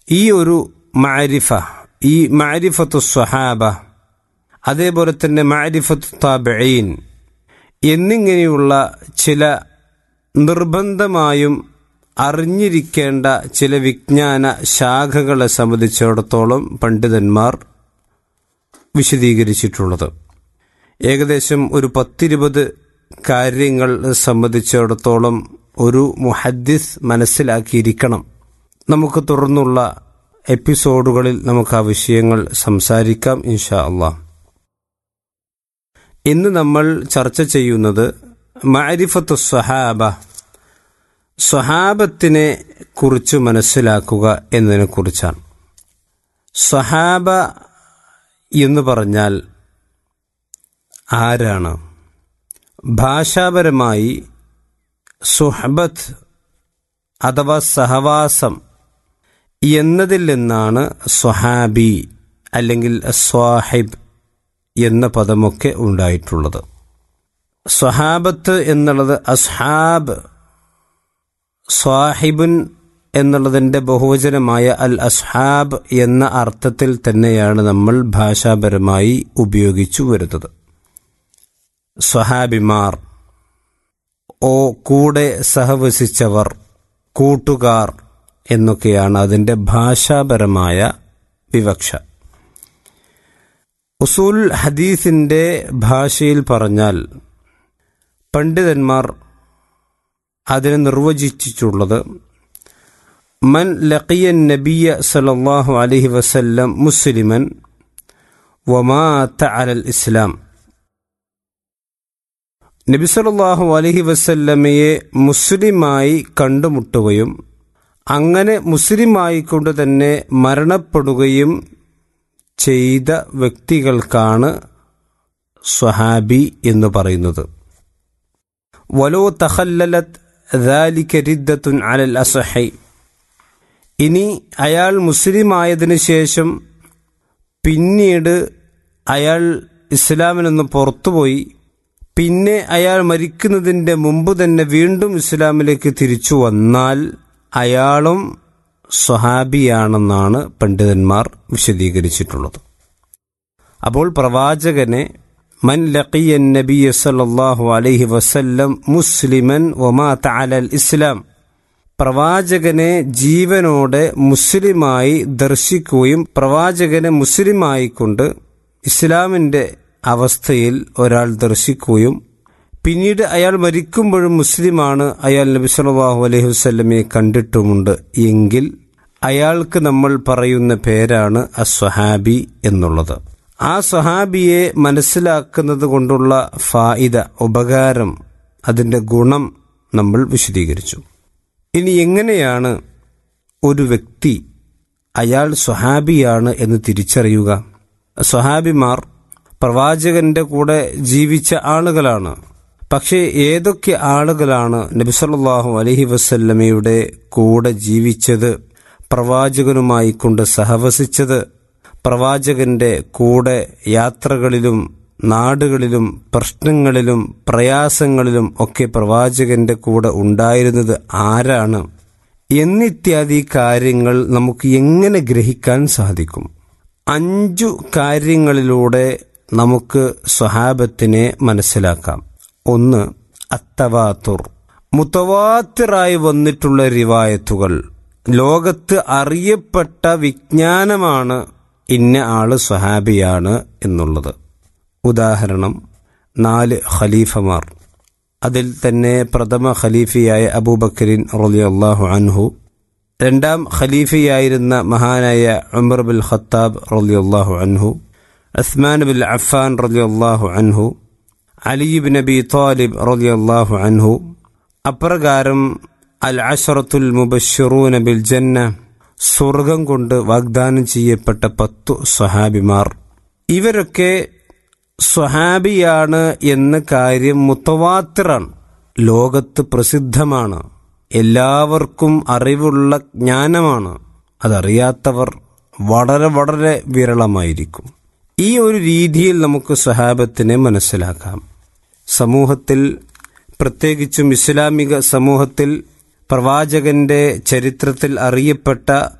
ഈ ഒരു മാരിഫ ഈ മാരിഫത്തു സ്വഹാബ അതേപോലെ തന്നെ മാരിഫത്തു താബഈൻ എന്നിങ്ങനെയുള്ള ചില നിർബന്ധമായും അറിഞ്ഞിരിക്കേണ്ട ചില വിജ്ഞാന ശാഖകളെ സംബന്ധിച്ചിടത്തോളം പണ്ഡിതന്മാർ വിശദീകരിച്ചിട്ടുള്ളത് ഏകദേശം ഒരു പത്തിരുപത് കാര്യങ്ങൾ സംബന്ധിച്ചിടത്തോളം ഒരു മുഹദ്ദിസ് മനസ്സിലാക്കിയിരിക്കണം നമുക്ക് തുടർന്നുള്ള എപ്പിസോഡുകളിൽ നമുക്ക് ആ വിഷയങ്ങൾ സംസാരിക്കാം ഇൻഷാ അള്ളാഹ് ഇന്ന് നമ്മൾ ചർച്ച ചെയ്യുന്നത് മാരിഫത്തു സ്വഹാബ സ്വഹാബത്തിനെ കുറിച്ച് മനസ്സിലാക്കുക എന്നതിനെ കുറിച്ചാണ് സ്വഹാബ എന്ന് പറഞ്ഞാൽ ആരാണ് ഭാഷാപരമായി സുഹബത്ത് അഥവാ സഹവാസം എന്നതിൽ നിന്നാണ് സ്വഹാബി അല്ലെങ്കിൽ സ്വാഹിബ് എന്ന പദമൊക്കെ ഉണ്ടായിട്ടുള്ളത് സ്വഹാബത്ത് എന്നുള്ളത് അസ്ഹാബ് സ്വാഹിബുൻ എന്നുള്ളതിൻ്റെ ബഹുവചനമായ അൽ അസ്ഹാബ് എന്ന അർത്ഥത്തിൽ തന്നെയാണ് നമ്മൾ ഭാഷാപരമായി ഉപയോഗിച്ചു വരുന്നത് സ്വഹാബിമാർ ഓ കൂടെ സഹവസിച്ചവർ കൂട്ടുകാർ എന്നൊക്കെയാണ് അതിൻ്റെ ഭാഷാപരമായ വിവക്ഷ ഉസൂൽ ഹദീസിൻ്റെ ഭാഷയിൽ പറഞ്ഞാൽ പണ്ഡിതന്മാർ അതിനെ നിർവചിച്ചിട്ടുള്ളത് മൻ ലഖിയ നബിയ സലല്ലാഹു അലഹി വസല്ലം മുസ്ലിമൻ വമാത്ത അലൽ ഇസ്ലാം നബി സല്ലല്ലാഹു അലഹി വസല്ലമയെ മുസ്ലിമായി കണ്ടുമുട്ടുകയും അങ്ങനെ മുസ്ലിമായിക്കൊണ്ട് തന്നെ മരണപ്പെടുകയും ചെയ്ത വ്യക്തികൾക്കാണ് സ്വഹാബി എന്ന് പറയുന്നത് വലോ തഹല്ലലത് ذلك ردة على الأصحي ഇനി അയാൾ മുസ്ലിമായതിനു ശേഷം പിന്നീട് അയാൾ ഇസ്ലാമിൽ നിന്ന് പുറത്തുപോയി പിന്നെ അയാൾ മരിക്കുന്നതിൻ്റെ മുമ്പ് തന്നെ വീണ്ടും ഇസ്ലാമിലേക്ക് തിരിച്ചു വന്നാൽ അയാളും സ്വഹാബിയാണെന്നാണ് പണ്ഡിതന്മാർ വിശദീകരിച്ചിട്ടുള്ളത് അപ്പോൾ പ്രവാചകനെ മൻ ലഖിയ നബിയ സല്ലല്ലാഹു അലൈഹി വസല്ലം മുസ്ലിമൻ ഒമാത അലൽ ഇസ്ലാം പ്രവാചകനെ ജീവനോടെ മുസ്ലിമായി ദർശിക്കുകയും പ്രവാചകനെ മുസ്ലിമായിക്കൊണ്ട് ഇസ്ലാമിൻ്റെ അവസ്ഥയിൽ ഒരാൾ ദർശിക്കുകയും പിന്നീട് അയാൾ മരിക്കുമ്പോഴും മുസ്ലിമാണ് അയാൾ നബി സല്ലല്ലാഹു അലൈഹി വസല്ലമയെ കണ്ടിട്ടുമുണ്ട് എങ്കിൽ അയാൾക്ക് നമ്മൾ പറയുന്ന പേരാണ് അസ്വഹാബി എന്നുള്ളത് ആ സ്വഹാബിയെ മനസ്സിലാക്കുന്നത് കൊണ്ടുള്ള ഫായിദ ഉപകാരം അതിൻ്റെ ഗുണം നമ്മൾ വിശദീകരിച്ചു ഇനി എങ്ങനെയാണ് ഒരു വ്യക്തി അയാൾ സ്വഹാബിയാണ് എന്ന് തിരിച്ചറിയുക സ്വഹാബിമാർ പ്രവാചകന്റെ കൂടെ ജീവിച്ച ആളുകളാണ് പക്ഷേ ഏതൊക്കെ ആളുകളാണ് നബിസല്ലാഹു അലഹി വസല്ലമയുടെ കൂടെ ജീവിച്ചത് പ്രവാചകനുമായി കൊണ്ട് സഹവസിച്ചത് പ്രവാചകന്റെ കൂടെ യാത്രകളിലും നാടുകളിലും പ്രശ്നങ്ങളിലും പ്രയാസങ്ങളിലും ഒക്കെ പ്രവാചകന്റെ കൂടെ ഉണ്ടായിരുന്നത് ആരാണ് എന്നിത്യാദി കാര്യങ്ങൾ നമുക്ക് എങ്ങനെ ഗ്രഹിക്കാൻ സാധിക്കും അഞ്ചു കാര്യങ്ങളിലൂടെ നമുക്ക് സ്വഹാബത്തിനെ മനസ്സിലാക്കാം ഒന്ന് അത്തവാത്തുർ മുത്തവാത്തിറായി വന്നിട്ടുള്ള റിവായത്തുകൾ ലോകത്ത് അറിയപ്പെട്ട വിജ്ഞാനമാണ് ഇന്ന ആള് സ്വഹാബിയാണ് എന്നുള്ളത് ഉദാഹരണം നാല് ഖലീഫമാർ അതിൽ തന്നെ പ്രഥമ ഖലീഫയായ അബൂബക്കരിൻ റളിയല്ലാഹു അൻഹു രണ്ടാം ഖലീഫയായിരുന്ന മഹാനായ ഉമർ ബിൽ ഖത്താബ് റളിയല്ലാഹു അൻഹു ഉസ്മാൻ ബിൽ അഫാൻ റളിയല്ലാഹു അൻഹു അലിബ് നബി താലിബ് റളിയല്ലാഹു അൻഹു അപ്രകാരം അൽ അഷറത്തുൽ മുബഷിറൂന ബിൽ ജന്ന സ്വർഗം കൊണ്ട് വാഗ്ദാനം ചെയ്യപ്പെട്ട പത്തു സ്വഹാബിമാർ ഇവരൊക്കെ സ്വഹാബിയാണ് എന്ന കാര്യം മുത്തവാത്തിറാണ് ലോകത്ത് പ്രസിദ്ധമാണ് എല്ലാവർക്കും അറിവുള്ള ജ്ഞാനമാണ് അതറിയാത്തവർ വളരെ വളരെ വിരളമായിരിക്കും ഈ ഒരു രീതിയിൽ നമുക്ക് സ്വഹാബത്തിനെ മനസ്സിലാക്കാം സമൂഹത്തിൽ പ്രത്യേകിച്ചും ഇസ്ലാമിക സമൂഹത്തിൽ പ്രവാചകന്റെ ചരിത്രത്തിൽ അറിയപ്പെട്ട